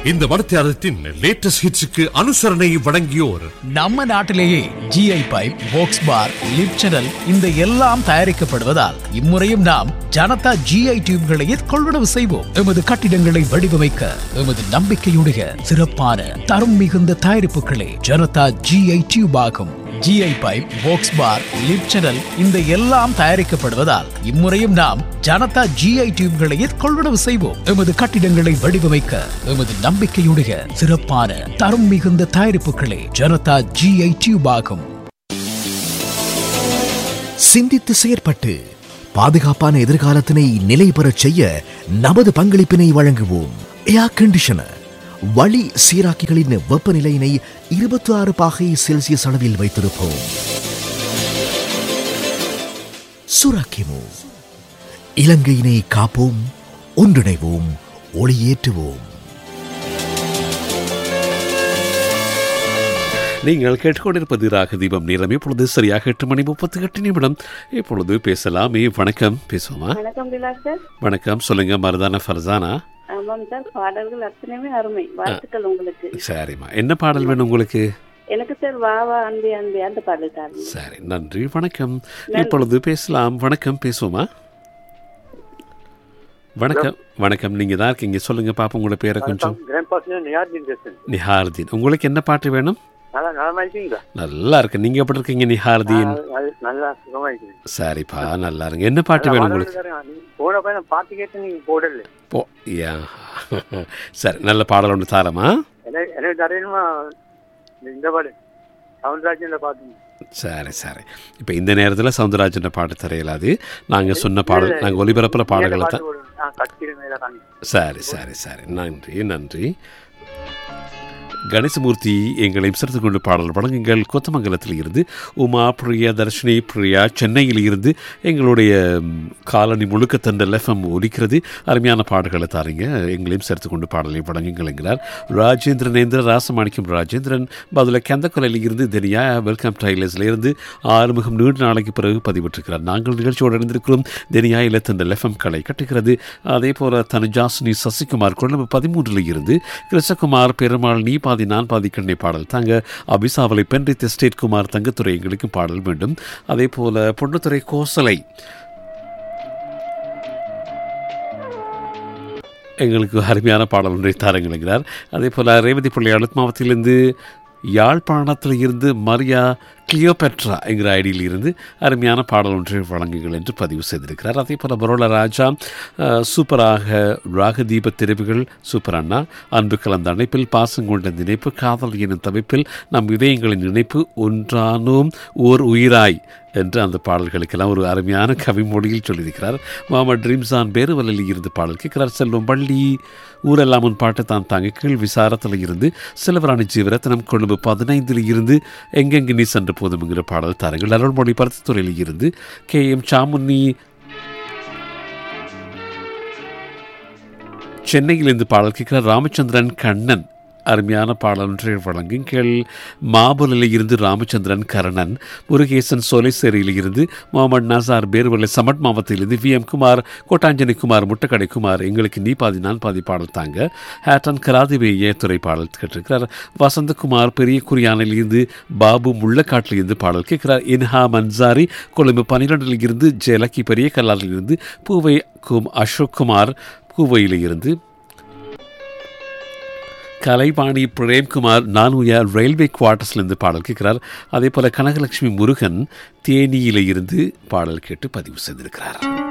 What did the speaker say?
இந்த மடத்தியாரத்தின் லேட்டஸ்ட் ஹிட்ஸுக்கு அனுசரணை வழங்கியோர் நம்ம நாட்டிலேயே GI pipe box bar lip channel இந்த எல்லாம் தயாரிக்கப்படுவதால் இம்முறையும் நாம் ஜனதா ஜிஐ டியூப்களையே கொள்வனவு செய்வோம் எமது கட்டிடங்களை வடிவமைக்க எமது நம்பிக்கையுடைய சிறப்பான தரம் மிகுந்த தயாரிப்புகளே ஜனதா ஜிஐ டியூப் ஆகும் GI pipe box bar lip channel இந்த எல்லாம் தயாரிக்கப்படுவதால் இம்முறையும் நாம் ஜனதா ஜிஐ டியூப்களையே கொள்வனவு செய்வோம் எமது கட்டிடங்களை வடிவமைக்க எமது நம்பிக்கையுடைய சிறப்பான தரம் மிகுந்த தயாரிப்புகளே ஜனதா ஜிஐ டியூப் ஆகும் சிந்தித்து செயற்பட்டு பாதுகாப்பான எதிர்காலத்தினை நிலை பெறச் செய்ய நமது பங்களிப்பினை வழங்குவோம் ஏர் கண்டிஷனர் வழி சீராக்கிகளின் வெப்பநிலையினை இருபத்தி ஆறு பாகை செல்சியஸ் அளவில் வைத்திருப்போம் சுராக்கிமோ இலங்கையினை காப்போம் ஒன்றிணைவோம் ஒளியேற்றுவோம் நீங்கள் கேட்டுக்கொண்டிருப்பது ராக தீபம் நேரம் இப்பொழுது சரியாக எட்டு மணி முப்பத்தி எட்டு நிமிடம் இப்பொழுது பேசலாமே வணக்கம் பேசுவோமா வணக்கம் பிலா சார் வணக்கம் சொல்லுங்க மருதான ஃபர்சானா ஆமாம் சார் பாடல்கள் அத்தனையுமே அருமை வாழ்த்துக்கள் உங்களுக்கு சரிம்மா என்ன பாடல் வேணும் உங்களுக்கு எனக்கு சார் வா வா அன்பே அன்பே அந்த பாடல் தாருங்க சரி நன்றி வணக்கம் இப்பொழுது பேசலாம் வணக்கம் பேசுவோமா வணக்கம் வணக்கம் நீங்க தான் இருக்கீங்க சொல்லுங்க பாப்போம் உங்களோட பேரை கொஞ்சம் கிராண்ட் பாஸ்ல நியார்ஜின் பேசுறேன் நிஹார்தீன் உங்களுக்கு என்ன பாட்டு வேணும் நல்லா நலமா இருக்கீங்களா நல்லா இருக்கு நீங்க எப்படி இருக்கீங்க நிஹார்தீன் நல்ல- நல்லா சுகமா இருக்கிறேன் சரிப்பா நல்லா இருங்க என்ன பாட்டு வேணும் உங்களுக்கு போன பையன் பாட்டு கேட்டு நீங்க போடல போ யா சரி நல்ல பாடல் ஒன்று தாரமா எனக்கு எனக்கு தரையணுமா இந்த பாடு சவுந்தரராஜன் பாட்டு சரி சரி இப்போ இந்த நேரத்தில் சவுந்தரராஜன் பாட்டு தரையலாது நாங்கள் சொன்ன பாடல் நாங்கள் ஒலிபரப்பில் பாடல்களை தான் கட்சியில மேல காணி சரி சரி சரி நன்றி நன்றி கணேசமூர்த்தி எங்களை சிறத்து கொண்டு பாடல் வழங்குங்கள் கொத்தமங்கலத்தில் இருந்து உமா பிரியா தர்ஷினி பிரியா சென்னையில் இருந்து எங்களுடைய ம், காலனி முழுக்க தண்டல் எஃப்எம் ஒலிக்கிறது அருமையான பாடல்களை தாரீங்க எங்களையும் சேர்த்து கொண்டு பாடலை வழங்குங்கள் என்கிறார் ராஜேந்திரனேந்திர ராசமாணிக்கம் ராஜேந்திரன் பதில கந்தக்கொலையில் இருந்து தெனியா வெல்கம் டைலர்ஸ்ல இருந்து ஆறுமுகம் நீண்ட நாளைக்கு பிறகு பதிவிட்டிருக்கிறார் நாங்கள் நிகழ்ச்சியோடு இணைந்திருக்கிறோம் தெனியா இலத்தண்டல் எஃப்எம் களை கட்டுகிறது அதே போல தனுஜாசினி சசிகுமார் கொழும்பு பதிமூன்றில் இருந்து கிருஷ்ணகுமார் பெருமாள் நீ பாதி நான் பாதி கண்ணை பாடல் தாங்க அபிசாவலை பென்றித் எஸ்டேட் குமார் தங்கத்துறை எங்களுக்கு பாடல் வேண்டும் அதே போல பொன்னுத்துறை கோசலை எங்களுக்கு அருமையான பாடல் ஒன்றை தாருங்கிறார் அதே போல் ரேவதி பிள்ளை அழுத் மாவட்டத்திலிருந்து யாழ்ப்பாணத்தில் இருந்து மரியா கிளியோபெட்ரா என்கிற ஐடியில் இருந்து அருமையான பாடல் ஒன்றை வழங்குங்கள் என்று பதிவு செய்திருக்கிறார் அதே போல் பரோல ராஜா அஹ், சூப்பராக ராகதீப தெரிவுகள் சூப்பர் அண்ணா அன்பு கலந்த அணைப்பில் பாசங்கொண்ட நினைப்பு காதல் எனும் தவிப்பில் நம் இதயங்களின் நினைப்பு ஒன்றானோம் ஓர் உயிராய் என்று அந்த பாடல்களுக்கெல்லாம் ஒரு அருமையான கவி மொழியில் சொல்லியிருக்கிறார் முகமது ட்ரீம்ஸான் பேருவலில் இருந்து பாடல் கேட்கிறார் செல்வம் பள்ளி ஊரெல்லாம் உன் பாட்டு தான் தாங்க கீழ் விசாரத்தில் இருந்து சிலவராணி ஜீவரத்னம் கொழும்பு பதினைந்தில் இருந்து எங்கெங்கு நீ சென்ற போதும்ங்கிற பாடல் தாருங்கள் அருள்மொழி பருத்தித்துறையில் இருந்து கே எம் சாமுன்னி சென்னையிலிருந்து பாடல் கேட்கிறார் ராமச்சந்திரன் கண்ணன் அருமையான பாடல் ஒன்றை வழங்கும் கேள் மாபுலில் இருந்து ராமச்சந்திரன் கரணன் முருகேசன் சோலைசேரியில் இருந்து முகமது நசார் பேர்வலை சமட் மாவட்டத்திலிருந்து வி எம் குமார் கோட்டாஞ்சனி குமார் முட்டக்கடை குமார் எங்களுக்கு நீ பாதி நான் பாதி பாடல் தாங்க ஹேட்டன் கராதிவே துறை பாடல் கேட்டிருக்கிறார் வசந்தகுமார் பெரிய குறியானில் இருந்து பாபு முள்ளக்காட்டில் இருந்து பாடல் கேட்கிறார் இன்ஹா மன்சாரி கொழும்பு பன்னிரெண்டில் இருந்து ஜெயலக்கி பெரிய கல்லாரில் இருந்து பூவை கும் அசோக் குமார் பூவையில் இருந்து கலைவாணி பிரேம்குமார் நானுயா ரயில்வே குவார்ட்டர்ஸ்லேருந்து பாடல் கேட்கிறார் அதே போல் கனகலட்சுமி முருகன் தேனியில இருந்து பாடல் கேட்டு பதிவு செய்திருக்கிறார்